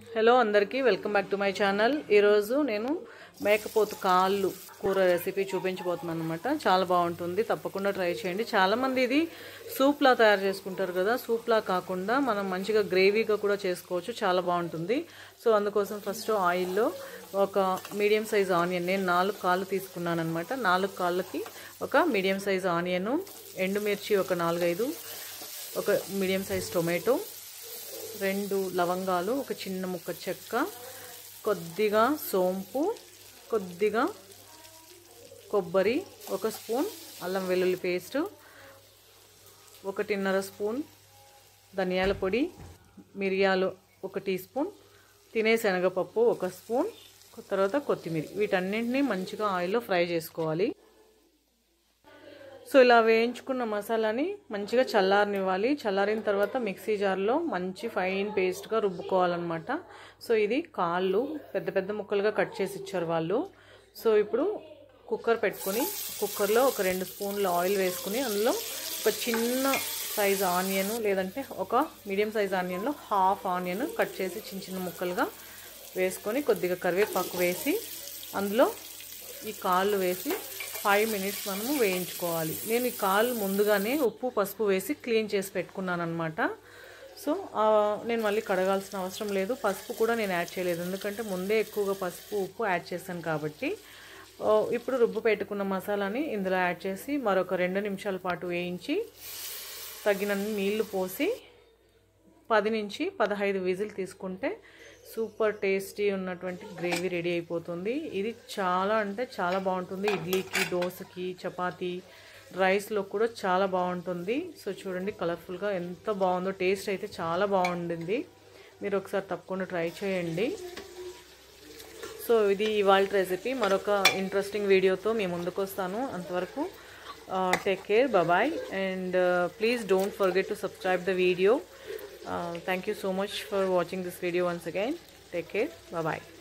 Hello అందరికీ welcome back to my channel ఈరోజు నేను మేకపోతు కాళ్ళు కూర రెసిపీ చూపించబోతున్నాను అనమాట చాలా బాగుంటుంది తప్పకుండా ట్రై చేయండి చాలామంది ఇది సూప్లా తయారు చేసుకుంటారు కదా సూప్లా కాకుండా మనం మంచిగా గ్రేవీగా కూడా చేసుకోవచ్చు చాలా బాగుంటుంది సో అందుకోసం ఫస్ట్ ఆయిల్లో ఒక మీడియం సైజ్ ఆనియన్ నేను నాలుగు కాళ్ళు తీసుకున్నాను అనమాట నాలుగు కాళ్ళకి ఒక మీడియం సైజ్ ఆనియన్ ఎండుమిర్చి ఒక నాలుగైదు ఒక మీడియం సైజ్ టొమాటో రెండు లవంగాలు ఒక చిన్న ముక్క చెక్క కొద్దిగా సోంపు కొద్దిగా కొబ్బరి ఒక స్పూన్ అల్లం వెల్లుల్లి పేస్ట్ ఒకటిన్నర స్పూన్ ధనియాల పొడి మిరియాలు ఒక టీ స్పూన్ తినే శనగపప్పు ఒక స్పూన్ తర్వాత కొత్తిమీర వీటన్నింటినీ మంచిగా ఆయిల్లో ఫ్రై చేసుకోవాలి సో ఇలా వేయించుకున్న మసాలాని మంచిగా చల్లారనివ్వాలి చల్లారిన తర్వాత మిక్సీ జార్లో మంచి ఫైన్ పేస్ట్గా రుబ్బుకోవాలన్నమాట సో ఇది కాళ్ళు పెద్ద పెద్ద ముక్కలుగా కట్ చేసి ఇచ్చారు వాళ్ళు సో ఇప్పుడు కుక్కర్ పెట్టుకొని కుక్కర్లో ఒక రెండు స్పూన్ల ఆయిల్ వేసుకుని అందులో ఒక చిన్న సైజ్ ఆనియన్ లేదంటే ఒక మీడియం సైజ్ ఆనియన్లో హాఫ్ ఆనియన్ కట్ చేసి చిన్న చిన్న ముక్కలుగా వేసుకొని కొద్దిగా కరివేపాకు వేసి అందులో ఈ కాళ్ళు వేసి ఫైవ్ మినిట్స్ మనము వేయించుకోవాలి నేను ఈ కాళ్ళు ముందుగానే ఉప్పు పసుపు వేసి క్లీన్ చేసి పెట్టుకున్నాను అనమాట సో నేను మళ్ళీ కడగాల్సిన అవసరం లేదు పసుపు కూడా నేను యాడ్ చేయలేదు ఎందుకంటే ముందే ఎక్కువగా పసుపు ఉప్పు యాడ్ చేశాను కాబట్టి ఇప్పుడు రుబ్బు పెట్టుకున్న మసాలాని ఇందులో యాడ్ చేసి మరొక రెండు నిమిషాల పాటు వేయించి తగినన్ని నీళ్లు పోసి పది నుంచి పదహైదు విజిల్ తీసుకుంటే సూపర్ టేస్టీ ఉన్నటువంటి గ్రేవీ రెడీ అయిపోతుంది ఇది చాలా అంటే చాలా బాగుంటుంది ఇడ్లీకి దోశకి చపాతీ రైస్లో కూడా చాలా బాగుంటుంది సో చూడండి కలర్ఫుల్గా ఎంత బాగుందో టేస్ట్ అయితే చాలా బాగుండింది మీరు ఒకసారి తప్పకుండా ట్రై చేయండి సో ఇది ఇవాళ రెసిపీ మరొక ఇంట్రెస్టింగ్ వీడియోతో మేము ముందుకు వస్తాను అంతవరకు take care bye and please don't forget to subscribe the video Uh, thank you so much for watching this video once again. Take care. Bye bye.